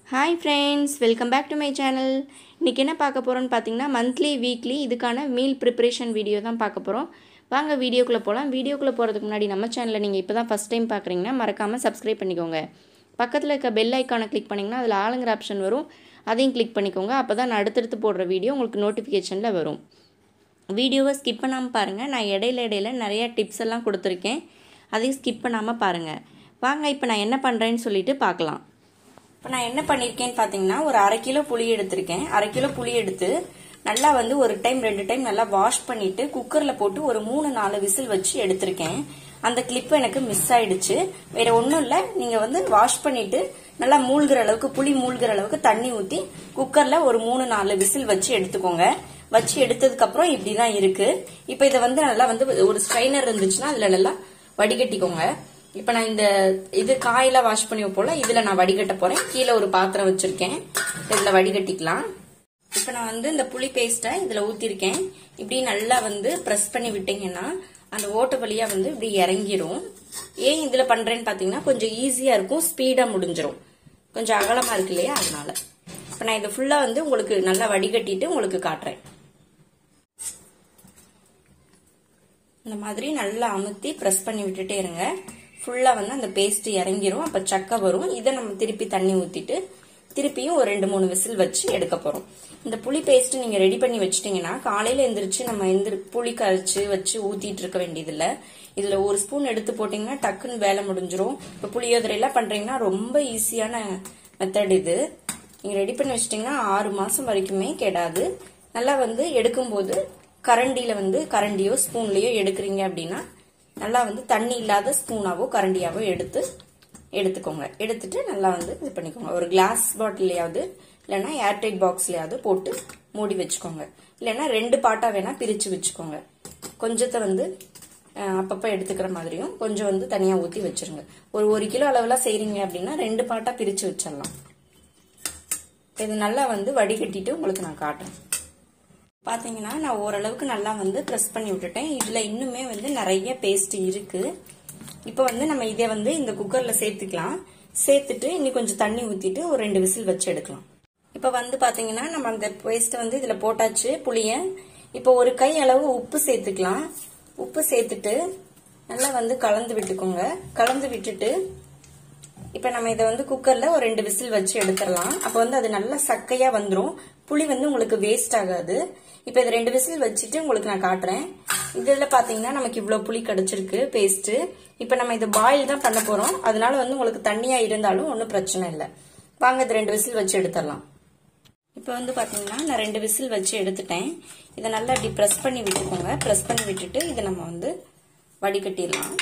hi friends welcome back to my channel இன்றைக்கி என்ன பார்க்க போகிறோன்னு பார்த்தீங்கன்னா மந்த்லி வீக்லி இதுக்கான மீல் ப்ரிப்பரேஷன் வீடியோ தான் பார்க்க போகிறோம் வாங்க வீடியோக்குள்ளே போகலாம் வீடியோக்குள்ளே போகிறதுக்கு முன்னாடி நம்ம சேனலை நீங்கள் இப்போ தான் ஃபஸ்ட் டைம் பார்க்குறீங்கன்னா மறக்காமல் சப்ஸ்கிரைப் பண்ணிக்கோங்க பக்கத்தில் இருக்க பெல் ஐக்கானை கிளிக் பண்ணிங்கன்னா அதில் ஆளுங்கிற ஆப்ஷன் வரும் அதையும் கிளிக் பண்ணிக்கோங்க அப்போ தான் நான் அடுத்தடுத்து போடுற வீடியோ உங்களுக்கு நோட்டிஃபிகேஷனில் வரும் வீடியோவை ஸ்கிப் பண்ணாமல் பாருங்கள் நான் இடையில இடையில நிறைய டிப்ஸ் எல்லாம் கொடுத்துருக்கேன் அதையும் ஸ்கிப் பண்ணாமல் பாருங்கள் வாங்க இப்போ நான் என்ன பண்ணுறேன்னு சொல்லிட்டு பார்க்கலாம் இப்போ நான் என்ன பண்ணியிருக்கேன்னு பார்த்தீங்கன்னா ஒரு அரை கிலோ புளி எடுத்திருக்கேன் அரை கிலோ புளி எடுத்து நல்லா வந்து ஒரு டைம் ரெண்டு டைம் நல்லா வாஷ் பண்ணிட்டு குக்கரில் போட்டு ஒரு மூணு நாலு விசில் வச்சு எடுத்திருக்கேன் அந்த கிளிப் எனக்கு மிஸ் ஆயிடுச்சு வேற ஒன்றும் இல்லை நீங்கள் வந்து வாஷ் பண்ணிட்டு நல்லா மூழ்கிற அளவுக்கு புளி மூழ்கிற அளவுக்கு தண்ணி ஊற்றி குக்கரில் ஒரு மூணு நாலு விசில் வச்சு எடுத்துக்கோங்க வச்சு எடுத்ததுக்கு அப்புறம் இப்படிதான் இருக்கு இப்போ இதை வந்து நல்லா வந்து ஒரு ஸ்ட்ரைனர் இருந்துச்சுன்னா அதுல நல்லா வடிகட்டிக்கோங்க இப்போ நான் இந்த இது காயெல்லாம் வாஷ் பண்ணி வைப்போல இதுல நான் வடிகட்ட போறேன் கீழே ஒரு பாத்திரம் வச்சிருக்கேன் இதுல வடிகட்டிக்கலாம் இப்போ நான் வந்து இந்த புளி பேஸ்ட்டை இதுல ஊத்திருக்கேன் இப்படி நல்லா வந்து ப்ரெஸ் பண்ணி விட்டீங்கன்னா அந்த ஓட்ட வழியா வந்து இப்படி இறங்கிரும் ஏன் இதுல பண்றேன்னு பாத்தீங்கன்னா கொஞ்சம் ஈஸியா இருக்கும் ஸ்பீடா முடிஞ்சிரும் கொஞ்சம் அகலமா இருக்கு இல்லையா அதனால இப்போ நான் இதை ஃபுல்லா வந்து உங்களுக்கு நல்லா வடிகட்டிட்டு உங்களுக்கு காட்டுறேன் இந்த மாதிரி நல்லா அமுத்தி ப்ரெஸ் பண்ணி விட்டுட்டே இருங்க ஃபுல்லா வந்து அந்த பேஸ்ட் இறங்கிரும் அப்ப சக்கை வரும் இதை நம்ம திருப்பி தண்ணி ஊத்திட்டு திருப்பியும் ஒரு ரெண்டு மூணு விசில் வச்சு எடுக்க போறோம் இந்த புளி பேஸ்ட் நீங்க ரெடி பண்ணி வச்சிட்டீங்கன்னா காலையில எந்திரிச்சு நம்ம எந்திரி புளி கரைச்சு வச்சு ஊத்திட்டு இருக்க வேண்டியதில்ல இதுல ஒரு ஸ்பூன் எடுத்து போட்டீங்கன்னா டக்குன்னு வேலை முடிஞ்சிரும் இப்ப புளியோதரை எல்லாம் பண்றீங்கன்னா ரொம்ப ஈஸியான மெத்தட் இது நீங்க ரெடி பண்ணி வச்சிட்டீங்கன்னா ஆறு மாசம் வரைக்குமே கெடாது நல்லா வந்து எடுக்கும்போது கரண்டியில வந்து கரண்டியோ ஸ்பூன்லயோ எடுக்கிறீங்க அப்படின்னா நல்லா வந்து தண்ணி இல்லாத ஸ்பூனாவோ கரண்டியாவோ எடுத்து எடுத்துக்கோங்க எடுத்துட்டு நல்லா வந்து இது பண்ணிக்கோங்க ஒரு கிளாஸ் பாட்டிலையாவது இல்லைன்னா ஏர்டைட் பாக்ஸ்லயாவது போட்டு மூடி வச்சுக்கோங்க இல்லைன்னா ரெண்டு பாட்டா வேணா பிரிச்சு வச்சுக்கோங்க கொஞ்சத்தை வந்து அப்பப்போ எடுத்துக்கிற மாதிரியும் கொஞ்சம் வந்து தனியாக ஊற்றி வச்சிருங்க ஒரு ஒரு கிலோ அளவில் செய்கிறீங்க அப்படின்னா ரெண்டு பாட்டாக பிரித்து வச்சிடலாம் இது நல்லா வந்து வடிகட்டிட்டு உங்களுக்கு நான் காட்டுறேன் பார்த்தீங்கன்னா நான் ஓரளவுக்கு நல்லா வந்து ப்ரெஸ் பண்ணி விட்டுட்டேன் இதில் இன்னுமே வந்து நிறைய பேஸ்ட் இருக்கு இப்போ வந்து நம்ம இதை வந்து இந்த குக்கரில் சேர்த்துக்கலாம் சேர்த்துட்டு இன்னும் கொஞ்சம் தண்ணி ஊற்றிட்டு ஒரு ரெண்டு விசில் வச்சு எடுக்கலாம் இப்போ வந்து பார்த்தீங்கன்னா நம்ம அந்த பேஸ்ட்டை வந்து இதில் போட்டாச்சு புளிய இப்போ ஒரு கை அளவு உப்பு சேர்த்துக்கலாம் உப்பு சேர்த்துட்டு நல்லா வந்து கலந்து விட்டுக்கோங்க கலந்து விட்டுட்டு இப்போ நம்ம இதை வந்து குக்கரில் ஒரு ரெண்டு விசில் வச்சு எடுத்துடலாம் அப்போ வந்து அது நல்லா சக்கையா வந்துடும் புளி வந்து உங்களுக்கு வேஸ்ட் ஆகாது இப்போ இது ரெண்டு விசில் வச்சுட்டு உங்களுக்கு நான் காட்டுறேன் இதில் பார்த்தீங்கன்னா நமக்கு இவ்வளோ புளி கிடச்சிருக்கு பேஸ்ட்டு இப்போ நம்ம இதை பாயில் தான் பண்ண போகிறோம் அதனால வந்து உங்களுக்கு தண்ணியாக இருந்தாலும் ஒன்றும் பிரச்சனை இல்லை வாங்க இது ரெண்டு விசில் வச்சு எடுத்துடலாம் இப்போ வந்து பார்த்தீங்கன்னா நான் ரெண்டு விசில் வச்சு எடுத்துட்டேன் இதை நல்லா இப்படி ப்ரெஸ் பண்ணி விட்டுக்கோங்க ப்ரெஸ் பண்ணி விட்டுட்டு இதை நம்ம வந்து வடிகட்டிடலாம்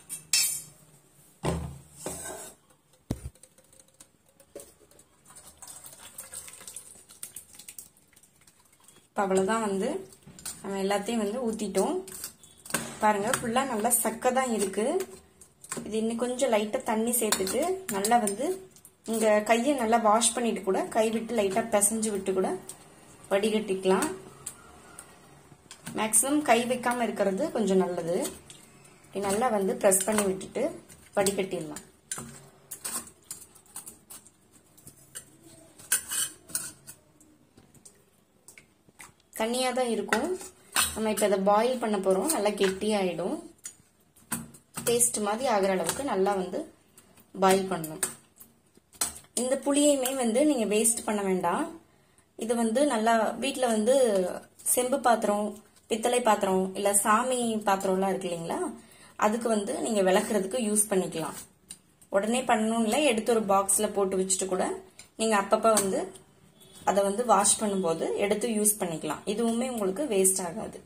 இப்போ அவ்வளோதான் வந்து நம்ம எல்லாத்தையும் வந்து ஊற்றிட்டோம் பாருங்கள் ஃபுல்லாக நல்லா சக்கை தான் இருக்குது இது இன்னும் கொஞ்சம் லைட்டாக தண்ணி சேர்த்துட்டு நல்லா வந்து இங்கே கையை நல்லா வாஷ் பண்ணிட்டு கூட கை விட்டு லைட்டாக பிசைஞ்சு விட்டு கூட வடிகட்டிக்கலாம் மேக்ஸிமம் கை வைக்காமல் இருக்கிறது கொஞ்சம் நல்லது நல்லா வந்து ப்ரெஸ் பண்ணி விட்டுட்டு வடிகட்டிடலாம் தண்ணியாக தான் இருக்கும் நம்ம இப்போ இதை பாயில் பண்ண போகிறோம் நல்லா கெட்டியாயிடும் பேஸ்ட் மாதிரி ஆகிற அளவுக்கு நல்லா வந்து பாயில் பண்ணணும் இந்த புளியுமே வந்து நீங்கள் வேஸ்ட் பண்ண வேண்டாம் இது வந்து நல்லா வீட்டில் வந்து செம்பு பாத்திரம் பித்தளை பாத்திரம் இல்லை சாமி பாத்திரம்லாம் இருக்கு இல்லைங்களா அதுக்கு வந்து நீங்கள் விளக்குறதுக்கு யூஸ் பண்ணிக்கலாம் உடனே பண்ணணும் இல்லை எடுத்து ஒரு பாக்ஸில் போட்டு வச்சுட்டு கூட நீங்கள் அப்பப்போ வந்து அதை வந்து வாஷ் பண்ணும்போது எடுத்து யூஸ் பண்ணிக்கலாம் இதுவுமே உங்களுக்கு வேஸ்ட் ஆகாது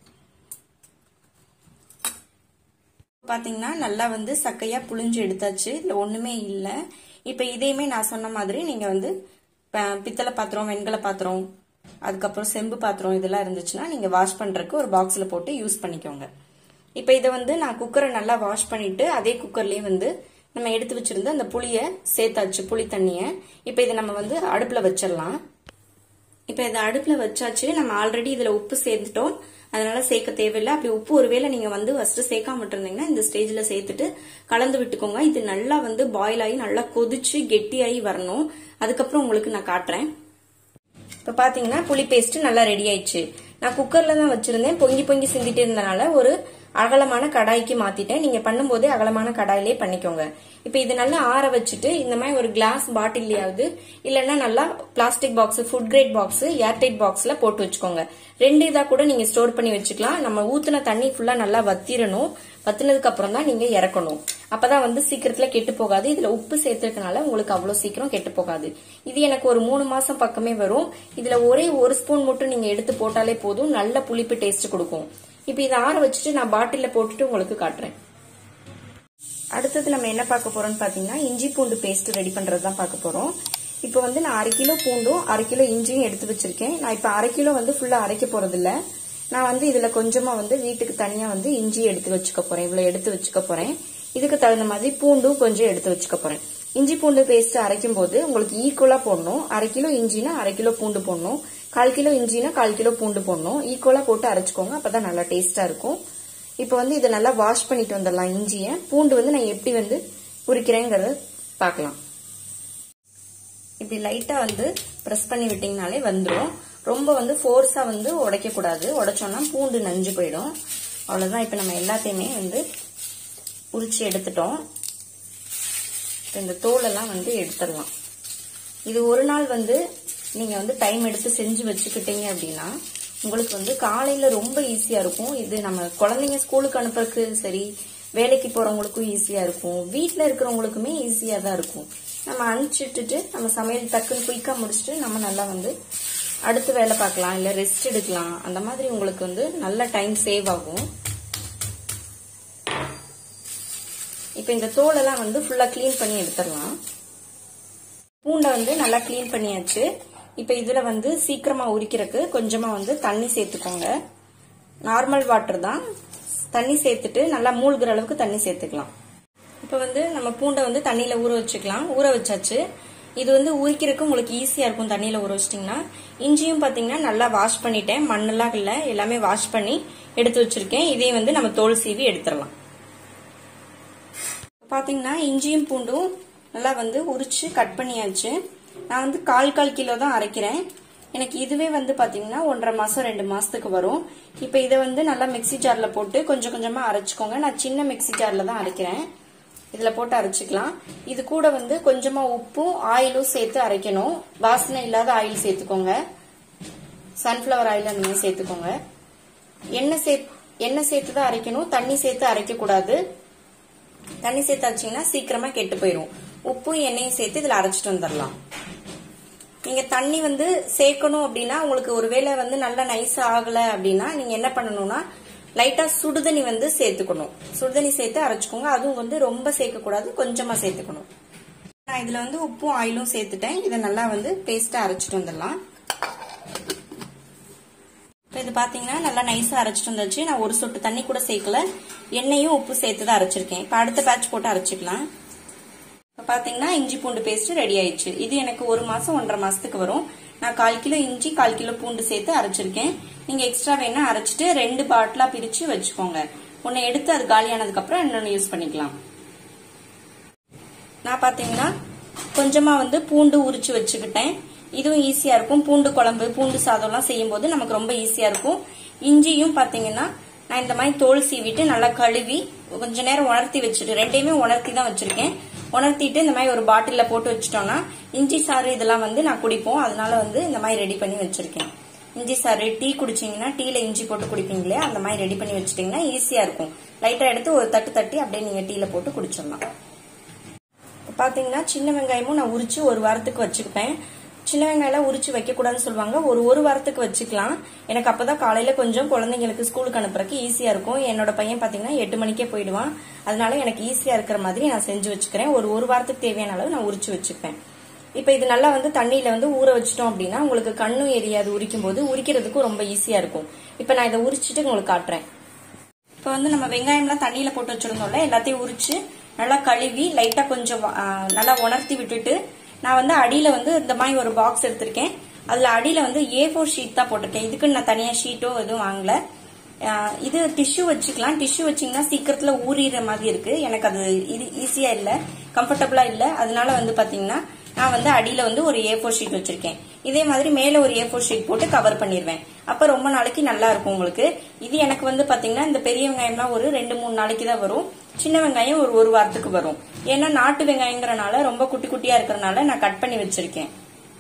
பாத்தீங்கன்னா நல்லா வந்து சக்கையா புளிஞ்சு எடுத்தாச்சு இதுல ஒண்ணுமே இல்லை இப்ப இதையுமே நான் சொன்ன மாதிரி நீங்க வந்து பித்தளை பாத்திரம் வெண்கல பாத்திரம் அதுக்கப்புறம் செம்பு பாத்திரம் இதெல்லாம் இருந்துச்சுன்னா நீங்க வாஷ் பண்றதுக்கு ஒரு பாக்ஸ்ல போட்டு யூஸ் பண்ணிக்கோங்க இப்ப இதை வந்து நான் குக்கரை நல்லா வாஷ் பண்ணிட்டு அதே குக்கர்லயே வந்து நம்ம எடுத்து வச்சிருந்த அந்த புளிய சேர்த்தாச்சு புளி தண்ணிய இப்ப இதை நம்ம வந்து அடுப்புல வச்சிடலாம் இப்போ இதை அடுப்பில் வச்சாச்சு நம்ம ஆல்ரெடி இதில் உப்பு சேர்த்துட்டோம் அதனால சேர்க்க தேவையில்லை அப்படி உப்பு ஒருவேளை நீங்க வந்து ஃபர்ஸ்ட் சேர்க்காம இருந்தீங்கன்னா இந்த ஸ்டேஜ்ல சேர்த்துட்டு கலந்து விட்டுக்கோங்க இது நல்லா வந்து பாயில் ஆகி நல்லா கொதிச்சு கெட்டியாகி வரணும் அதுக்கப்புறம் உங்களுக்கு நான் காட்டுறேன் இப்போ பாத்தீங்கன்னா புளி பேஸ்ட் நல்லா ரெடி ஆயிடுச்சு நான் குக்கர்ல தான் வச்சிருந்தேன் பொங்கி பொங்கி சிந்திட்டு இருந்தனால ஒரு அகலமான கடாய்க்கு மாத்திட்டேன் நீங்க பண்ணும்போதே அகலமான கடாயிலே பண்ணிக்கோங்க இப்ப இது நல்லா ஆற வச்சுட்டு இந்த மாதிரி ஒரு கிளாஸ் பாட்டில்லையாவது இல்லைன்னா நல்லா plastic box food grade box airtight பாக்ஸ்ல போட்டு வச்சுக்கோங்க ரெண்டு இதா கூட நீங்க ஸ்டோர் பண்ணி வச்சுக்கலாம் நம்ம ஊத்துன தண்ணி ஃபுல்லா நல்லா வத்திரணும் வத்தினதுக்கு அப்புறம் தான் நீங்க இறக்கணும் அப்பதான் வந்து சீக்கிரத்துல கெட்டு போகாது இதுல உப்பு சேர்த்திருக்கனால உங்களுக்கு அவ்வளவு சீக்கிரம் கெட்டு போகாது இது எனக்கு ஒரு மூணு மாசம் பக்கமே வரும் இதுல ஒரே ஒரு ஸ்பூன் மட்டும் நீங்க எடுத்து போட்டாலே போதும் நல்ல புளிப்பு டேஸ்ட் கொடுக்கும் இப்ப இதை ஆற வச்சுட்டு நான் பாட்டில போட்டுட்டு உங்களுக்கு காட்டுறேன் அடுத்தது நம்ம என்ன பார்க்க போறோம்னு பாத்தீங்கன்னா இஞ்சி பூண்டு பேஸ்ட் ரெடி பண்றது தான் பார்க்க போறோம் இப்போ வந்து நான் அரை கிலோ பூண்டும் அரை கிலோ இஞ்சியும் எடுத்து வச்சிருக்கேன் நான் இப்போ அரை கிலோ வந்து ஃபுல்லா அரைக்க போறது இல்ல நான் வந்து இதுல கொஞ்சமா வந்து வீட்டுக்கு தனியா வந்து இஞ்சி எடுத்து வச்சுக்க போறேன் இவ்வளவு எடுத்து வச்சுக்க போறேன் இதுக்கு தகுந்த மாதிரி பூண்டும் கொஞ்சம் எடுத்து வச்சுக்க போறேன் இஞ்சி பூண்டு பேஸ்ட் அரைக்கும் போது உங்களுக்கு ஈக்குவலா போடணும் அரை கிலோ இஞ்சினா அரை கிலோ பூண்டு போடணும் கால் கிலோ இஞ்சினா கால் கிலோ பூண்டு போடணும் ஈக்குவலா போட்டு அரைச்சுக்கோங்க அப்பதான் நல்லா டேஸ்டா இருக்கும் இப்போ வந்து இதை நல்லா வாஷ் பண்ணிட்டு வந்துடலாம் இஞ்சியை பூண்டு வந்து நான் எப்படி வந்து உரிக்கிறேங்கிறத பார்க்கலாம் இப்படி லைட்டா வந்து ப்ரெஸ் பண்ணி விட்டீங்கனாலே வந்துடும் ரொம்ப வந்து ஃபோர்ஸா வந்து உடைக்க கூடாது உடைச்சோம்னா பூண்டு நஞ்சு போயிடும் அவ்வளவுதான் இப்போ நம்ம எல்லாத்தையுமே வந்து உரிச்சு எடுத்துட்டோம் இந்த தோலெல்லாம் வந்து எடுத்துடலாம் இது ஒரு நாள் வந்து நீங்க வந்து டைம் எடுத்து செஞ்சு வச்சுக்கிட்டீங்க அப்படின்னா உங்களுக்கு வந்து காலையில ரொம்ப ஈஸியா இருக்கும் இது நம்ம குழந்தைங்க ஸ்கூலுக்கு அனுப்புறதுக்கு சரி வேலைக்கு போறவங்களுக்கும் ஈஸியா இருக்கும் வீட்டுல இருக்கிறவங்களுக்குமே ஈஸியா தான் இருக்கும் நம்ம அனுப்பிச்சுட்டு நம்ம சமையல் டக்குன்னு குயிக்கா முடிச்சுட்டு நம்ம நல்லா வந்து அடுத்து வேலை பார்க்கலாம் இல்ல ரெஸ்ட் எடுக்கலாம் அந்த மாதிரி உங்களுக்கு வந்து நல்ல டைம் சேவ் ஆகும் இப்ப இந்த தோலெல்லாம் வந்து ஃபுல்லா கிளீன் பண்ணி எடுத்துடலாம் பூண்டை வந்து நல்லா கிளீன் பண்ணியாச்சு இப்ப இதுல வந்து சீக்கிரமா உரிக்கிறதுக்கு கொஞ்சமா வந்து தண்ணி சேர்த்துக்கோங்க நார்மல் வாட்டர் தான் தண்ணி சேர்த்துட்டு நல்லா மூழ்கிற அளவுக்கு தண்ணி சேர்த்துக்கலாம் இப்ப வந்து நம்ம பூண்டை வந்து தண்ணியில ஊற வச்சுக்கலாம் ஊற வச்சாச்சு இது வந்து உரிக்கிறதுக்கு உங்களுக்கு ஈஸியா இருக்கும் தண்ணியில ஊற வச்சிட்டீங்கன்னா இஞ்சியும் பாத்தீங்கன்னா நல்லா வாஷ் பண்ணிட்டேன் மண்ணெல்லாம் இல்ல எல்லாமே வாஷ் பண்ணி எடுத்து வச்சிருக்கேன் இதையும் வந்து நம்ம தோல் சீவி எடுத்துடலாம் பாத்தீங்கன்னா இஞ்சியும் பூண்டும் நல்லா வந்து உரிச்சு கட் பண்ணியாச்சு நான் வந்து கால் கால் கிலோ தான் அரைக்கிறேன் எனக்கு இதுவே வந்து பாத்தீங்கன்னா ஒன்றரை மாசம் ரெண்டு மாசத்துக்கு வரும் இப்ப இதை வந்து நல்லா மிக்சி ஜார்ல போட்டு கொஞ்சம் கொஞ்சமா அரைச்சுக்கோங்க நான் சின்ன மிக்சி ஜார்ல தான் அரைக்கிறேன் இதுல போட்டு அரைச்சிக்கலாம் இது கூட வந்து கொஞ்சமா உப்பும் ஆயிலும் சேர்த்து அரைக்கணும் வாசனை இல்லாத ஆயில் சேர்த்துக்கோங்க சன்ஃபிளவர் ஆயில் அந்த மாதிரி சேர்த்துக்கோங்க எண்ணெய் சே எண்ணெய் சேர்த்து தான் அரைக்கணும் தண்ணி சேர்த்து அரைக்க கூடாது தண்ணி சேர்த்து அரைச்சிங்கன்னா சீக்கிரமா கெட்டு போயிடும் உப்பும் எண்ணெயும் சேர்த்து இதுல அரைச்சிட்டு வந்துடலாம் நீங்க தண்ணி வந்து சேர்க்கணும் அப்படின்னா உங்களுக்கு ஒருவேளை வந்து நல்லா நைஸ் ஆகல அப்படின்னா நீங்க என்ன பண்ணணும்னா லைட்டா சுடுதண்ணி வந்து சேர்த்துக்கணும் சுடுதண்ணி சேர்த்து அரைச்சுக்கோங்க அதுவும் வந்து ரொம்ப சேர்க்க கூடாது கொஞ்சமா சேர்த்துக்கணும் நான் இதுல வந்து உப்பும் ஆயிலும் சேர்த்துட்டேன் இதை நல்லா வந்து பேஸ்டா அரைச்சிட்டு வந்துடலாம் இப்போ இது பாத்தீங்கன்னா நல்லா நைஸா அரைச்சிட்டு வந்துருச்சு நான் ஒரு சொட்டு தண்ணி கூட சேர்க்கல எண்ணெயும் உப்பு சேர்த்து தான் அரைச்சிருக்கேன் இப்போ அடுத்த பேட்ச் போட்டு அரைச்சிக்கலாம் இப்போ பாத்தீங்கன்னா இஞ்சி பூண்டு பேஸ்ட் ரெடி ஆயிடுச்சு இது எனக்கு ஒரு மாசம் ஒன்றரை மாசத்துக்கு வரும் நான் கால் கிலோ இஞ்சி கால் கிலோ பூண்டு சேர்த்து அரைச்சிருக்கேன் நீங்க எக்ஸ்ட்ரா வேணா அரைச்சிட்டு ரெண்டு பாட்டிலா பிரிச்சு வச்சுக்கோங்க ஒன்னு எடுத்து அது காலியானதுக்கு அப்புறம் இன்னொன்னு யூஸ் பண்ணிக்கலாம் நான் பாத்தீங்கன்னா கொஞ்சமா வந்து பூண்டு உரிச்சு வச்சுக்கிட்டேன் இதுவும் ஈஸியா இருக்கும் பூண்டு குழம்பு பூண்டு சாதம்லாம் செய்யும் போது நமக்கு ரொம்ப ஈஸியா இருக்கும் இஞ்சியும் பாத்தீங்கன்னா நான் இந்த மாதிரி தோல் சீவிட்டு நல்லா கழுவி கொஞ்ச நேரம் உணர்த்தி வச்சுட்டு ரெண்டையுமே உணர்த்தி தான் வச்சிருக்கேன் உணர்த்திட்டு இந்த மாதிரி ஒரு பாட்டில்ல போட்டு வச்சிட்டோம்னா இஞ்சி சாறு இதெல்லாம் வந்து நான் குடிப்போம் அதனால வந்து இந்த மாதிரி ரெடி பண்ணி வச்சிருக்கேன் இஞ்சி சாறு டீ குடிச்சீங்கன்னா டீல இஞ்சி போட்டு குடிப்பீங்களே அந்த மாதிரி ரெடி பண்ணி வச்சிட்டீங்கன்னா ஈஸியா இருக்கும் லைட்டா எடுத்து ஒரு தட்டு தட்டி அப்படியே நீங்க டீல போட்டு குடிச்சிடலாம் பாத்தீங்கன்னா சின்ன வெங்காயமும் நான் உரிச்சு ஒரு வாரத்துக்கு வச்சுக்கிட்டேன் சின்ன வெங்காயம் உரிச்சு வைக்க கூடாதுன்னு சொல்லுவாங்க ஒரு ஒரு வாரத்துக்கு வச்சுக்கலாம் எனக்கு அப்பதான் காலையில கொஞ்சம் குழந்தைங்களுக்கு ஸ்கூலுக்கு அனுப்புறதுக்கு ஈஸியா இருக்கும் என்னோட பையன் பாத்தீங்கன்னா எட்டு மணிக்கே போயிடுவான் அதனால எனக்கு ஈஸியா இருக்கிற மாதிரி நான் செஞ்சு வச்சுக்கிறேன் ஒரு ஒரு வாரத்துக்கு தேவையான அளவு நான் உரிச்சு வச்சுப்பேன் இப்ப இது நல்லா வந்து தண்ணியில வந்து ஊற வச்சிட்டோம் அப்படின்னா உங்களுக்கு கண்ணும் எரியாது உரிக்கும் போது உரிக்கிறதுக்கும் ரொம்ப ஈஸியா இருக்கும் இப்ப நான் இதை உரிச்சிட்டு உங்களுக்கு காட்டுறேன் இப்ப வந்து நம்ம வெங்காயம்லாம் தண்ணியில போட்டு வச்சிருந்தோம்ல எல்லாத்தையும் உரிச்சு நல்லா கழுவி லைட்டா கொஞ்சம் ஆ, நல்லா உணர்த்தி விட்டுட்டு நான் வந்து அடியில வந்து இந்த மாதிரி ஒரு பாக்ஸ் எடுத்திருக்கேன் அதுல அடியில வந்து ஏ ஃபோர் ஷீட் தான் போட்டிருக்கேன் இதுக்கு நான் தனியா ஷீட்டோ எதுவும் வாங்கல அஹ் இது டிஷ்யூ வச்சுக்கலாம் டிஷ்யூ வச்சீங்கன்னா சீக்கிரத்துல ஊறிற மாதிரி இருக்கு எனக்கு அது இது ஈஸியா இல்ல கம்ஃபர்டபுளா இல்ல அதனால வந்து பாத்தீங்கன்னா நான் வந்து அடியில வந்து ஒரு ஏ ஃபோர் ஷீட் வச்சிருக்கேன் இதே மாதிரி மேல ஒரு ஏ ஃபோர் ஷீட் போட்டு கவர் பண்ணிடுவேன் அப்ப ரொம்ப நாளைக்கு நல்லா இருக்கும் உங்களுக்கு இது எனக்கு வந்து பாத்தீங்கன்னா இந்த பெரிய வெங்காயம்லாம் ஒரு ரெண்டு மூணு நாளைக்கு தான் வரும் சின்ன வெங்காயம் ஒரு ஒரு வாரத்துக்கு வரும் ஏன்னா நாட்டு வெங்காயங்கிறனால ரொம்ப குட்டி குட்டியா இருக்கறனால நான் கட் பண்ணி வச்சிருக்கேன்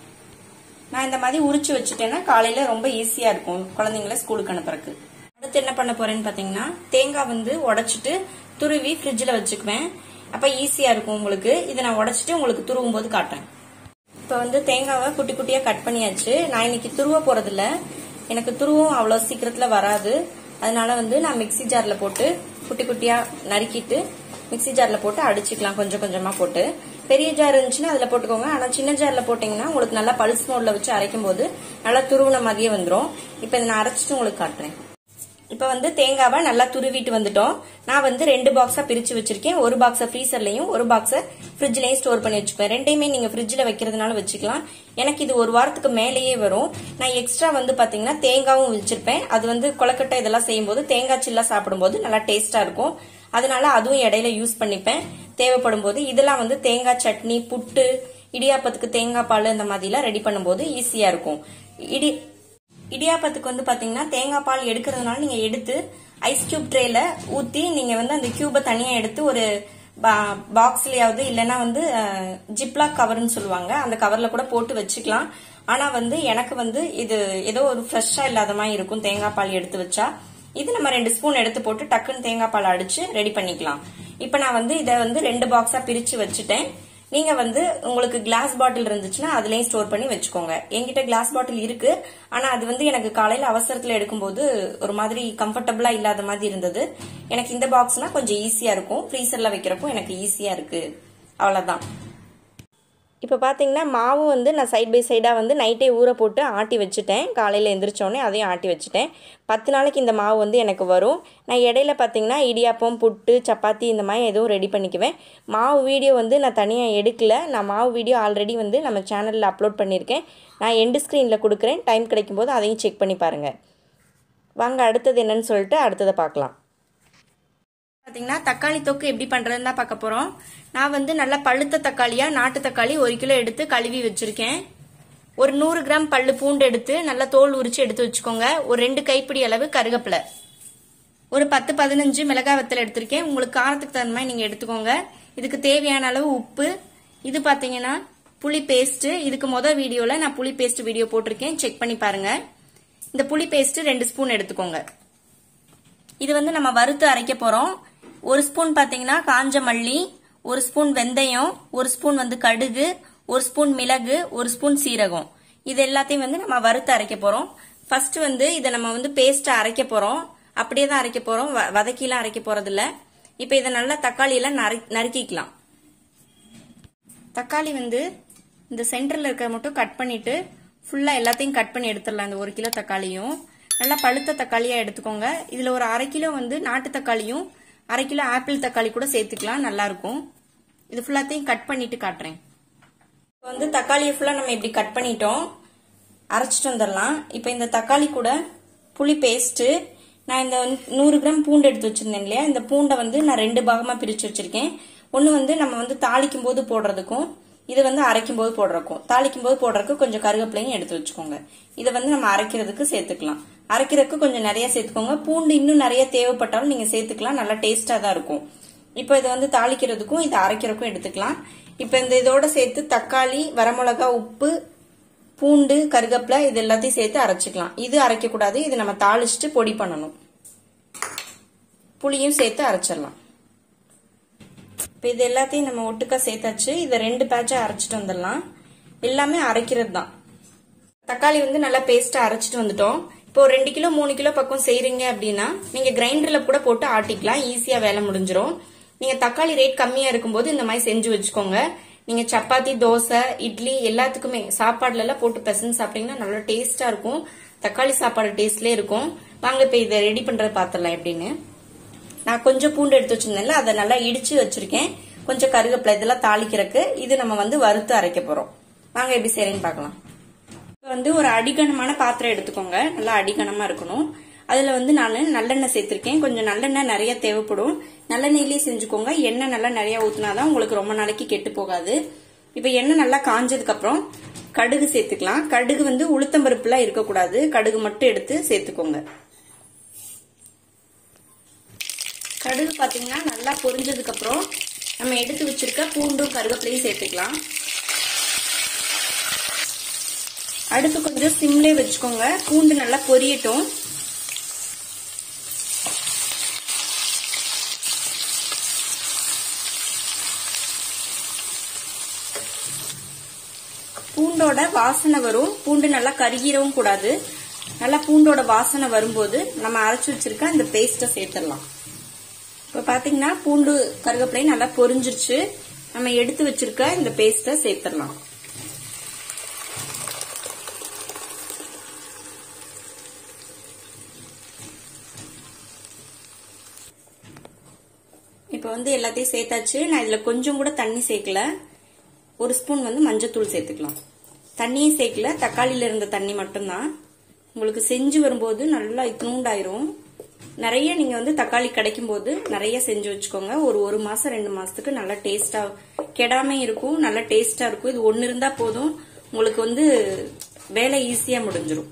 நான் இந்த மாதிரி உரிச்சு வச்சுட்டேன்னா காலையில ரொம்ப ஈஸியா இருக்கும் குழந்தைங்கள ஸ்கூலுக்கு அனுப்புறதுக்கு அடுத்து என்ன பண்ண போறேன்னு பாத்தீங்கன்னா தேங்காய் வந்து உடைச்சிட்டு துருவி ஃப்ரிட்ஜ்ல வச்சுக்குவேன் அப்ப ஈஸியா இருக்கும் உங்களுக்கு இதை நான் உடைச்சிட்டு உங்களுக்கு துருவும் போது காட்டுறேன் இப்ப வந்து தேங்காவை குட்டி குட்டியா கட் பண்ணியாச்சு நான் இன்னைக்கு துருவ போறது இல்ல எனக்கு துருவும் அவ்வளவு சீக்கிரத்துல வராது அதனால வந்து நான் மிக்ஸி ஜார்ல போட்டு குட்டி குட்டியா நறுக்கிட்டு மிக்ஸி ஜார்ல போட்டு அடிச்சுக்கலாம் கொஞ்சம் கொஞ்சமா போட்டு பெரிய ஜார் இருந்துச்சுன்னா அதுல போட்டுக்கோங்க ஆனா சின்ன ஜார்ல போட்டீங்கன்னா உங்களுக்கு நல்லா பல்ஸ் மோட்ல வச்சு அரைக்கும் போது நல்லா துருவின மாதிரியே வந்துரும் இப்ப இதை நான் அரைச்சிட்டு உங்களுக்கு காட்டுறேன் இப்ப வந்து தேங்காவை நல்லா துருவிட்டு வந்துட்டோம் நான் வந்து ரெண்டு பாக்ஸா பிரிச்சு வச்சிருக்கேன் ஒரு பாக்ஸ ஃப்ரீசர்லயும் ஒரு பாக்ஸ ஃப்ரிட்ஜ்லயும் ஸ்டோர் பண்ணி வச்சுப்பேன் ரெண்டையுமே நீங்க ஃப்ரிட்ஜ்ல வைக்கிறதுனால வச்சுக்கலாம் எனக்கு இது ஒரு வாரத்துக்கு மேலேயே வரும் நான் எக்ஸ்ட்ரா வந்து பாத்தீங்கன்னா தேங்காவும் வச்சிருப்பேன் அது வந்து கொலக்கட்டை இதெல்லாம் செய்யும்போது தேங்காய் சில்லா சாப்பிடும்போது நல்லா டேஸ்டா இருக்கும் அதனால அதுவும் இடையில யூஸ் பண்ணிப்பேன் தேவைப்படும் போது இதெல்லாம் வந்து தேங்காய் சட்னி புட்டு இடியாப்பத்துக்கு தேங்காய் பால் இந்த மாதிரிலாம் ரெடி பண்ணும்போது ஈஸியா இருக்கும் இடி இடியாப்பத்துக்கு வந்து பாத்தீங்கன்னா தேங்காய் பால் எடுக்கிறதுனால நீங்க எடுத்து ஐஸ் கியூப் ட்ரேல ஊத்தி நீங்க வந்து அந்த கியூபை தனியா எடுத்து ஒரு பாக்ஸ்லயாவது இல்லைன்னா வந்து ஜிப்லாக் கவர்னு சொல்லுவாங்க அந்த கவர்ல கூட போட்டு வச்சுக்கலாம் ஆனா வந்து எனக்கு வந்து இது ஏதோ ஒரு ஃப்ரெஷ்ஷா இல்லாத மாதிரி இருக்கும் தேங்காய் பால் எடுத்து வச்சா இது நம்ம ரெண்டு ஸ்பூன் எடுத்து போட்டு டக்குன்னு தேங்காய் பால் அடிச்சு ரெடி பண்ணிக்கலாம் இப்ப நான் வந்து இதை வந்து ரெண்டு பாக்ஸா பிரிச்சு வச்சுட்டேன் நீங்க வந்து உங்களுக்கு கிளாஸ் பாட்டில் இருந்துச்சுன்னா அதுலயும் ஸ்டோர் பண்ணி வச்சுக்கோங்க என்கிட்ட கிளாஸ் பாட்டில் இருக்கு ஆனா அது வந்து எனக்கு காலையில அவசரத்துல எடுக்கும்போது ஒரு மாதிரி கம்ஃபர்டபுளா இல்லாத மாதிரி இருந்தது எனக்கு இந்த பாக்ஸ்னா கொஞ்சம் ஈஸியா இருக்கும் ஃப்ரீசர்ல வைக்கிறப்போ எனக்கு ஈஸியா இருக்கு அவ்வளவுதான் இப்போ பார்த்தீங்கன்னா மாவு வந்து நான் சைட் பை சைடாக வந்து நைட்டே ஊற போட்டு ஆட்டி வச்சுட்டேன் காலையில் எந்திரிச்சோடனே அதையும் ஆட்டி வச்சுட்டேன் பத்து நாளைக்கு இந்த மாவு வந்து எனக்கு வரும் நான் இடையில பார்த்தீங்கன்னா இடியாப்பம் புட்டு சப்பாத்தி இந்த மாதிரி எதுவும் ரெடி பண்ணிக்குவேன் மாவு வீடியோ வந்து நான் தனியாக எடுக்கல நான் மாவு வீடியோ ஆல்ரெடி வந்து நம்ம சேனலில் அப்லோட் பண்ணியிருக்கேன் நான் எண்டு ஸ்க்ரீனில் கொடுக்குறேன் டைம் கிடைக்கும்போது அதையும் செக் பண்ணி பாருங்கள் வாங்க அடுத்தது என்னன்னு சொல்லிட்டு அடுத்ததை பார்க்கலாம் பார்த்தீங்கன்னா தக்காளி தொக்கு எப்படி பண்ணுறதுன்னு தான் பார்க்க போகிறோம் நான் வந்து நல்லா பழுத்த தக்காளியாக நாட்டு தக்காளி ஒரு கிலோ எடுத்து கழுவி வச்சுருக்கேன் ஒரு நூறு கிராம் பல்லு பூண்டு எடுத்து நல்லா தோல் உரிச்சு எடுத்து வச்சுக்கோங்க ஒரு ரெண்டு கைப்பிடி அளவு கருகப்பிலை ஒரு பத்து பதினஞ்சு மிளகாய் வத்தல் எடுத்திருக்கேன் உங்களுக்கு காரத்துக்கு தகுந்த மாதிரி நீங்கள் எடுத்துக்கோங்க இதுக்கு தேவையான அளவு உப்பு இது பார்த்தீங்கன்னா புளி பேஸ்ட் இதுக்கு மொதல் வீடியோவில் நான் புளி பேஸ்ட் வீடியோ போட்டிருக்கேன் செக் பண்ணி பாருங்க இந்த புளி பேஸ்ட் ரெண்டு ஸ்பூன் எடுத்துக்கோங்க இது வந்து நம்ம வறுத்து அரைக்க போறோம் ஒரு ஸ்பூன் பாத்தீங்கன்னா காஞ்ச மல்லி ஒரு ஸ்பூன் வெந்தயம் ஒரு ஸ்பூன் வந்து கடுகு ஒரு ஸ்பூன் மிளகு ஒரு ஸ்பூன் சீரகம் இது எல்லாத்தையும் வந்து நம்ம வறுத்து அரைக்க போறோம் ஃபர்ஸ்ட் வந்து இதை நம்ம வந்து பேஸ்டா அரைக்க போறோம் அப்படியே தான் அரைக்க போறோம் வ- வதக்கிலாம் அரைக்க போறது இல்ல இப்ப இதை நல்லா தக்காளி எல்லாம் நறு- நறுக்கிக்கலாம் தக்காளி வந்து இந்த சென்டர்ல இருக்கிற மட்டும் கட் பண்ணிட்டு ஃபுல்லா எல்லாத்தையும் கட் பண்ணி எடுத்துடலாம் இந்த ஒரு கிலோ தக்காளியும் நல்லா பழுத்த தக்காளியா எடுத்துக்கோங்க இதுல ஒரு அரை கிலோ வந்து நாட்டு தக்காளியும் அரை கிலோ ஆப்பிள் தக்காளி கூட சேர்த்துக்கலாம் நல்லா இருக்கும் இது ஃபுல்லாத்தையும் கட் பண்ணிட்டு காட்டுறேன் இப்போ வந்து தக்காளியை ஃபுல்லா நம்ம இப்படி கட் பண்ணிட்டோம் அரைச்சிட்டு வந்துடலாம் இப்போ இந்த தக்காளி கூட புளி பேஸ்ட்டு நான் இந்த வந்து நூறு கிராம் பூண்டு எடுத்து வச்சிருந்தேன் இல்லையா இந்த பூண்டை வந்து நான் ரெண்டு பாகமா பிரிச்சு வச்சிருக்கேன் ஒன்று வந்து நம்ம வந்து தாளிக்கும் போது போடுறதுக்கும் இது வந்து அரைக்கும் போது போடுறதுக்கும் தாளிக்கும் போது போடுறதுக்கு கொஞ்சம் கருவேப்பிலையும் எடுத்து வச்சுக்கோங்க இதை வந்து நம்ம அரைக்கிறதுக்கு சேர்த்துக்கலாம் அரைக்கிறதுக்கு கொஞ்சம் நிறைய சேர்த்துக்கோங்க பூண்டு இன்னும் நிறைய தேவைப்பட்டாலும் நீங்க சேர்த்துக்கலாம் நல்லா டேஸ்டா தான் இருக்கும் இப்போ இதை வந்து தாளிக்கிறதுக்கும் இதை அரைக்கிறதுக்கும் எடுத்துக்கலாம் இப்போ இந்த இதோட சேர்த்து தக்காளி வரமிளகா உப்பு பூண்டு கருகப்பிலை இது எல்லாத்தையும் சேர்த்து அரைச்சிக்கலாம் இது அரைக்க கூடாது இது நம்ம தாளிச்சுட்டு பொடி பண்ணணும் புளியும் சேர்த்து அரைச்சிடலாம் இப்போ இது எல்லாத்தையும் நம்ம ஒட்டுக்கா சேர்த்தாச்சு இதை ரெண்டு பேட்சா அரைச்சிட்டு வந்துடலாம் எல்லாமே அரைக்கிறது தான் தக்காளி வந்து நல்லா பேஸ்டா அரைச்சிட்டு வந்துட்டோம் இப்போ ஒரு ரெண்டு கிலோ மூணு கிலோ பக்கம் செய்றீங்க அப்படின்னா நீங்க கிரைண்டர்ல கூட போட்டு ஆட்டிக்கலாம் ஈஸியா வேலை முடிஞ்சிரும் நீங்க தக்காளி ரேட் கம்மியா இருக்கும்போது இந்த மாதிரி செஞ்சு வச்சுக்கோங்க நீங்க சப்பாத்தி தோசை இட்லி எல்லாத்துக்குமே சாப்பாடுல எல்லாம் போட்டு பிசைஞ்சு சாப்பிட்டீங்கன்னா நல்லா டேஸ்டா இருக்கும் தக்காளி சாப்பாடு டேஸ்ட்லயே இருக்கும் வாங்க இப்ப இதை ரெடி பண்றது பாத்திரலாம் எப்படின்னு நான் கொஞ்சம் பூண்டு எடுத்து வச்சிருந்தேன்ல அதை நல்லா இடிச்சு வச்சிருக்கேன் கொஞ்சம் கருவேப்பிலை இதெல்லாம் தாளிக்கிறதுக்கு இது நம்ம வந்து வறுத்து அரைக்க போறோம் வாங்க எப்படி செய்றேன்னு பார்க்கலாம் இப்ப வந்து ஒரு அடிகனமான பாத்திரம் எடுத்துக்கோங்க நல்லா அடிகனமா இருக்கணும் அதுல வந்து நான் நல்லெண்ணெய் சேர்த்திருக்கேன் கொஞ்சம் நல்லெண்ணெய் நிறைய தேவைப்படும் நல்லெண்ணெயிலேயே செஞ்சுக்கோங்க எண்ணெய் நல்லா நிறைய ஊத்தினாதான் உங்களுக்கு ரொம்ப நாளைக்கு கெட்டு போகாது இப்ப எண்ணெய் நல்லா காஞ்சதுக்கு அப்புறம் கடுகு சேர்த்துக்கலாம் கடுகு வந்து உளுத்தம்பருப்புலாம் இருக்கக்கூடாது கடுகு மட்டும் எடுத்து சேர்த்துக்கோங்க கடுகு பாத்தீங்கன்னா நல்லா பொரிஞ்சதுக்கு அப்புறம் நம்ம எடுத்து வச்சிருக்க பூண்டும் கருவேப்பிலையும் சேர்த்துக்கலாம் அடுப்பு கொஞ்சம் சிம்லே வச்சுக்கோங்க பூண்டு நல்லா பொரியட்டும் பூண்டோட வாசனை வரும் பூண்டு நல்லா கருகிரவும் கூடாது நல்லா பூண்டோட வாசனை வரும்போது நம்ம அரைச்சு வச்சிருக்க இந்த பேஸ்ட்டை சேர்த்துடலாம் இப்ப பாத்தீங்கன்னா பூண்டு கருவேப்பிலை நல்லா பொரிஞ்சிருச்சு நம்ம எடுத்து வச்சிருக்க இந்த பேஸ்ட்டை சேர்த்துடலாம் இப்ப வந்து எல்லாத்தையும் சேர்த்தாச்சு நான் இதுல கொஞ்சம் கூட தண்ணி சேர்க்கல ஒரு ஸ்பூன் வந்து மஞ்சத்தூள் சேர்த்துக்கலாம் தண்ணியும் சேர்க்கல தக்காளியில இருந்த தண்ணி மட்டும்தான் உங்களுக்கு செஞ்சு வரும்போது நல்லா இத்தினூண்டாயிரும் நிறைய நீங்க வந்து தக்காளி கிடைக்கும் போது நிறைய செஞ்சு வச்சுக்கோங்க ஒரு ஒரு மாசம் ரெண்டு மாசத்துக்கு நல்லா டேஸ்டா கெடாம இருக்கும் நல்லா டேஸ்டா இருக்கும் இது ஒன்னு இருந்தா போதும் உங்களுக்கு வந்து வேலை ஈஸியா முடிஞ்சிரும்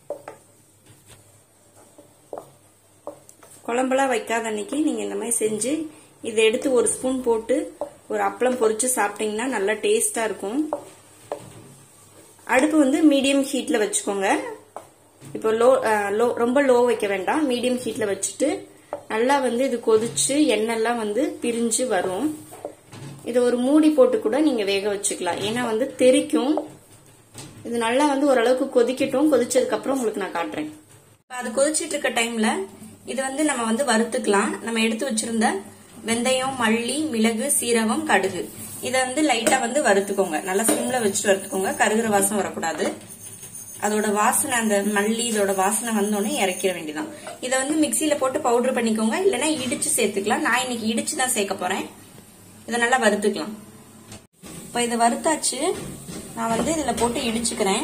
குழம்பெல்லாம் வைக்காத அன்னைக்கு நீங்க இந்த மாதிரி செஞ்சு இதை எடுத்து ஒரு ஸ்பூன் போட்டு ஒரு அப்பளம் பொரிச்சு சாப்பிட்டீங்கன்னா நல்லா டேஸ்டா இருக்கும் அடுப்பு வந்து மீடியம் ஹீட்ல வச்சுக்கோங்க இப்போ லோ லோ ரொம்ப லோ வைக்க வேண்டாம் மீடியம் ஹீட்ல வச்சுட்டு நல்லா வந்து இது கொதிச்சு எண்ணெய்லாம் வந்து பிரிஞ்சு வரும் இது ஒரு மூடி போட்டு கூட நீங்க வேக வச்சுக்கலாம் ஏன்னா வந்து தெறிக்கும் இது நல்லா வந்து ஓரளவுக்கு கொதிக்கட்டும் கொதிச்சதுக்கு அப்புறம் உங்களுக்கு நான் காட்டுறேன் அது கொதிச்சிட்டு இருக்க டைம்ல இது வந்து நம்ம வந்து வறுத்துக்கலாம் நம்ம எடுத்து வச்சிருந்த வெந்தயம் மல்லி மிளகு சீரகம் கடுகு இத வந்து லைட்டா வந்து வறுத்துக்கோங்க நல்லா சிம்ல வச்சுட்டு வறுத்துக்கோங்க கருகிற வாசம் வரக்கூடாது அதோட வாசனை அந்த மல்லி இதோட வாசனை வந்தோடனே இறக்கிற வேண்டியதான் இதை வந்து மிக்சியில போட்டு பவுடர் பண்ணிக்கோங்க இல்லைன்னா இடிச்சு சேர்த்துக்கலாம் நான் இன்னைக்கு இடிச்சு தான் சேர்க்க போறேன் இதை நல்லா வறுத்துக்கலாம் இப்ப இதை வறுத்தாச்சு நான் வந்து இதுல போட்டு இடிச்சுக்கிறேன்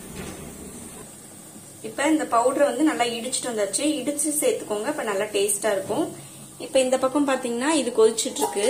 இப்ப இந்த பவுடர் வந்து நல்லா இடிச்சிட்டு வந்தாச்சு இடிச்சு சேர்த்துக்கோங்க இப்ப நல்லா டேஸ்டா இருக்கும் இப்ப இந்த பக்கம் பாத்தீங்கன்னா இது கொதிச்சிட்டு இருக்கு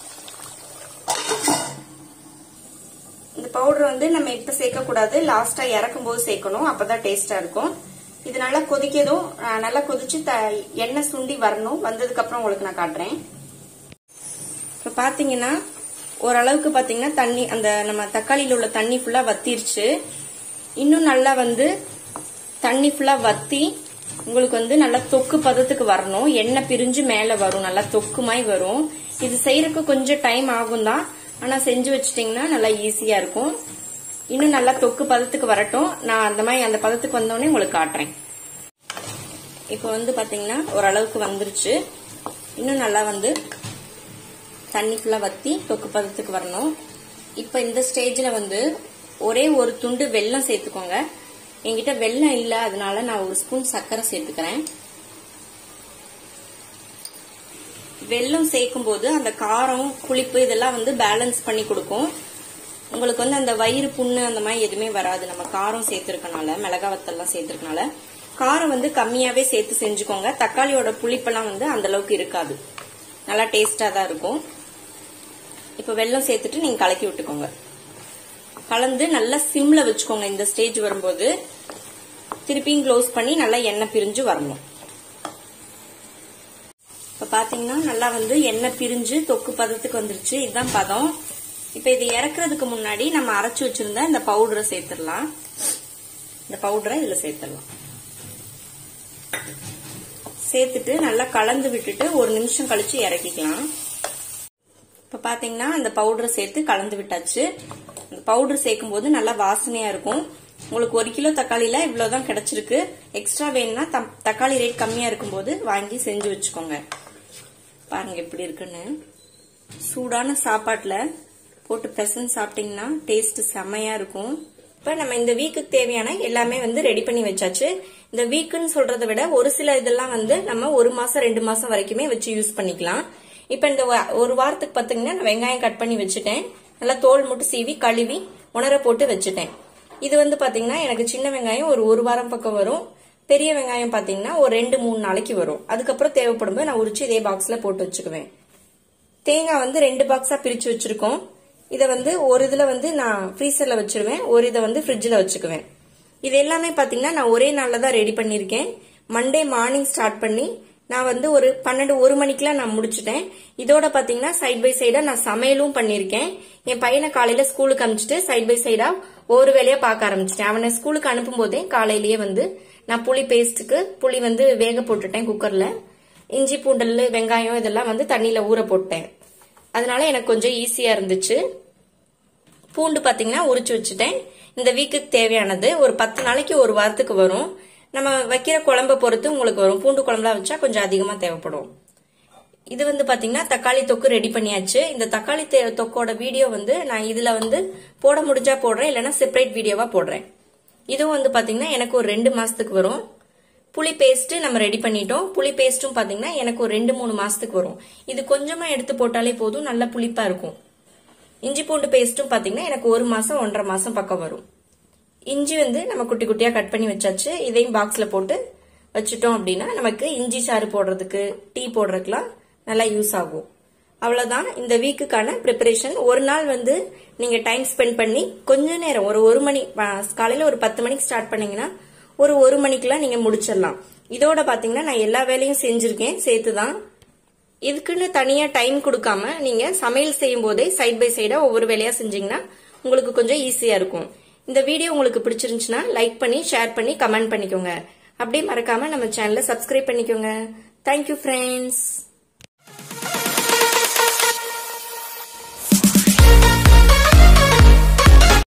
இந்த பவுடர் வந்து நம்ம இப்ப சேர்க்க கூடாது லாஸ்டா இறக்கும் போது சேர்க்கணும் அப்பதான் டேஸ்டா இருக்கும் இது நல்லா கொதிக்கதும் அஹ், நல்லா கொதிச்சு த- எண்ணெய் சுண்டி வரணும் வந்ததுக்கு அப்புறம் உங்களுக்கு நான் காட்டுறேன் இப்ப பாத்தீங்கன்னா ஓரளவுக்கு பாத்தீங்கன்னா தண்ணி அந்த நம்ம தக்காளியில உள்ள தண்ணி ஃபுல்லா வத்திருச்சு இன்னும் நல்லா வந்து தண்ணி ஃபுல்லா வத்தி உங்களுக்கு வந்து நல்லா தொக்கு பதத்துக்கு வரணும் எண்ணெய் பிரிஞ்சு மேல வரும் நல்லா தொக்குமாய் வரும் இது செய்யறதுக்கு கொஞ்சம் டைம் ஆகும் தான் ஆனா செஞ்சு வச்சிட்டீங்கன்னா நல்லா ஈஸியா இருக்கும் இன்னும் நல்லா தொக்கு பதத்துக்கு வரட்டும் நான் அந்த மாதிரி அந்த பதத்துக்கு வந்தோடனே உங்களுக்கு காட்டுறேன் இப்போ வந்து பாத்தீங்கன்னா ஓரளவுக்கு வந்துருச்சு இன்னும் நல்லா வந்து தண்ணி ஃபுல்லா வத்தி தொக்கு பதத்துக்கு வரணும் இப்ப இந்த ஸ்டேஜ்ல வந்து ஒரே ஒரு துண்டு வெல்லம் சேர்த்துக்கோங்க என்கிட்ட வெல்லம் இல்ல அதனால நான் ஒரு ஸ்பூன் சர்க்கரை சேர்த்துக்கிறேன் வெல்லம் சேர்க்கும் போது அந்த காரம் புளிப்பு இதெல்லாம் வந்து பேலன்ஸ் பண்ணி கொடுக்கும் உங்களுக்கு வந்து அந்த வயிறு புண்ணு அந்த மாதிரி எதுவுமே வராது நம்ம காரம் சேர்த்திருக்கனால மிளகா வத்தல்லாம் சேர்த்திருக்கனால காரம் வந்து கம்மியாவே சேர்த்து செஞ்சுக்கோங்க தக்காளியோட புளிப்பெல்லாம் வந்து அந்த அளவுக்கு இருக்காது நல்லா டேஸ்டா தான் இருக்கும் இப்ப வெல்லம் சேர்த்துட்டு நீங்க கலக்கி விட்டுக்கோங்க கலந்து நல்லா சிம்ல வச்சுக்கோங்க இந்த ஸ்டேஜ் வரும்போது திருப்பியும் க்ளோஸ் பண்ணி நல்லா எண்ணெய் பிரிஞ்சு வரணும் இப்ப பாத்தீங்கன்னா நல்லா வந்து எண்ணெய் பிரிஞ்சு தொக்கு பதத்துக்கு வந்துருச்சு இதுதான் பதம் இப்ப இது இறக்குறதுக்கு முன்னாடி நம்ம அரைச்சு வச்சிருந்த இந்த பவுடரை சேர்த்துடலாம் இந்த பவுடரை இதுல சேர்த்துடலாம் சேர்த்துட்டு நல்லா கலந்து விட்டுட்டு ஒரு நிமிஷம் கழிச்சு இறக்கிக்கலாம் இப்ப பாத்தீங்கன்னா அந்த பவுடரை சேர்த்து கலந்து விட்டாச்சு அந்த பவுடர் சேர்க்கும் போது நல்லா வாசனையா இருக்கும் உங்களுக்கு ஒரு கிலோ தக்காளியில இவ்வளவுதான் கிடைச்சிருக்கு எக்ஸ்ட்ரா வேணும்னா தம்- தக்காளி ரேட் கம்மியா இருக்கும்போது வாங்கி செஞ்சு வச்சுக்கோங்க பாருங்க எப்படி இருக்குன்னு சூடான சாப்பாட்டுல போட்டு பெசன் சாப்பிட்டீங்கன்னா டேஸ்ட் செமையா இருக்கும் இப்ப நம்ம இந்த வீக்குக்கு தேவையான எல்லாமே வந்து ரெடி பண்ணி வச்சாச்சு இந்த வீக்குன்னு சொல்றதை விட ஒரு சில இதெல்லாம் வந்து நம்ம ஒரு மாசம் ரெண்டு மாசம் வரைக்குமே வச்சு யூஸ் பண்ணிக்கலாம் இப்ப இந்த வ- ஒரு வாரத்துக்கு பாத்தீங்கன்னா நான் வெங்காயம் கட் பண்ணி வச்சுட்டேன் நல்லா தோல் மட்டும் சீவி கழுவி உணர போட்டு வச்சுட்டேன் இது வந்து பாத்தீங்கன்னா எனக்கு சின்ன வெங்காயம் ஒரு ஒரு வாரம் பக்கம் வரும் பெரிய வெங்காயம் பாத்தீங்கன்னா ஒரு ரெண்டு மூணு நாளைக்கு வரும் அதுக்கப்புறம் தேவைப்படும் போது நான் உரிச்சு இதே பாக்ஸ்ல போட்டு வச்சுக்குவேன் தேங்காய் வந்து ரெண்டு பாக்ஸா பிரிச்சு வச்சிருக்கோம் இதை வந்து ஒரு இதுல வந்து நான் ஃப்ரீசர்ல வச்சிருவேன் ஒரு இதை வந்து ஃப்ரிட்ஜில் வச்சுக்குவேன் இது எல்லாமே பாத்தீங்கன்னா நான் ஒரே நாள்ல தான் ரெடி பண்ணிருக்கேன் மண்டே மார்னிங் ஸ்டார்ட் பண்ணி நான் வந்து ஒரு பன்னெண்டு ஒரு மணிக்கெல்லாம் நான் முடிச்சிட்டேன் இதோட பாத்தீங்கன்னா சைட் பை சைடா நான் சமையலும் பண்ணிருக்கேன் என் பையனை காலையில ஸ்கூலுக்கு அனுப்பிச்சிட்டு சைட் பை சைடா ஒரு வேலையா பார்க்க ஆரம்பிச்சிட்டேன் அவனை ஸ்கூலுக்கு அனுப்பும் போதே காலையிலேயே வந்து நான் புளி பேஸ்ட்டுக்கு புளி வந்து வேக போட்டுட்டேன் குக்கர்ல இஞ்சி பூண்டல் வெங்காயம் இதெல்லாம் வந்து தண்ணியில ஊற போட்டேன் அதனால எனக்கு கொஞ்சம் ஈஸியா இருந்துச்சு பூண்டு பாத்தீங்கன்னா உரிச்சு வச்சுட்டேன் இந்த வீக்குக்கு தேவையானது ஒரு பத்து நாளைக்கு ஒரு வாரத்துக்கு வரும் நம்ம வைக்கிற குழம்ப பொறுத்து உங்களுக்கு வரும் பூண்டு குழம்புலாம் வச்சா கொஞ்சம் அதிகமா தேவைப்படும் இது வந்து பாத்தீங்கன்னா தக்காளி தொக்கு ரெடி பண்ணியாச்சு இந்த தக்காளி தே- தொக்கோட வீடியோ வந்து நான் இதுல வந்து போட முடிஞ்சா போடுறேன் இல்லைன்னா செப்பரேட் வீடியோவா போடுறேன் இதுவும் வந்து பாத்தீங்கன்னா எனக்கு ஒரு ரெண்டு மாசத்துக்கு வரும் புளி பேஸ்ட் நம்ம ரெடி பண்ணிட்டோம் புளி பேஸ்ட்டும் பாத்தீங்கன்னா எனக்கு ஒரு ரெண்டு மூணு மாசத்துக்கு வரும் இது கொஞ்சமா எடுத்து போட்டாலே போதும் நல்ல புளிப்பா இருக்கும் இஞ்சி பூண்டு பேஸ்ட்டும் பாத்தீங்கன்னா எனக்கு ஒரு மாசம் ஒன்றரை மாசம் பக்கம் வரும் இஞ்சி வந்து நம்ம குட்டி குட்டியா கட் பண்ணி வச்சாச்சு இதையும் பாக்ஸ்ல போட்டு வச்சுட்டோம் அப்படின்னா நமக்கு இஞ்சி சாறு போடுறதுக்கு டீ போடுறதுக்குலாம் நல்லா யூஸ் ஆகும் அவ்வளவுதான் இந்த வீக்குக்கான ப்ரிப்பரேஷன் ஒரு நாள் வந்து நீங்க டைம் ஸ்பெண்ட் பண்ணி கொஞ்ச நேரம் ஒரு ஒரு மணி ஆ, காலையில ஒரு பத்து மணிக்கு ஸ்டார்ட் பண்ணீங்கன்னா ஒரு ஒரு மணிக்கெல்லாம் நீங்க முடிச்சிடலாம் இதோட பாத்தீங்கன்னா நான் எல்லா வேலையும் செஞ்சிருக்கேன் சேர்த்து தான் இதுக்குன்னு தனியா டைம் கொடுக்காம நீங்க சமையல் செய்யும் போதே சைட் பை சைடா ஒவ்வொரு வேலையா செஞ்சீங்கன்னா உங்களுக்கு கொஞ்சம் ஈஸியா இருக்கும் இந்த வீடியோ உங்களுக்கு பிடிச்சிருந்துச்சுன்னா லைக் பண்ணி ஷேர் பண்ணி கமெண்ட் பண்ணிக்கோங்க அப்படியே மறக்காம நம்ம சேனலை சப்ஸ்கிரைப் பண்ணிக்கோங்க தேங்க்யூ ஃப்ரெண்ட்ஸ்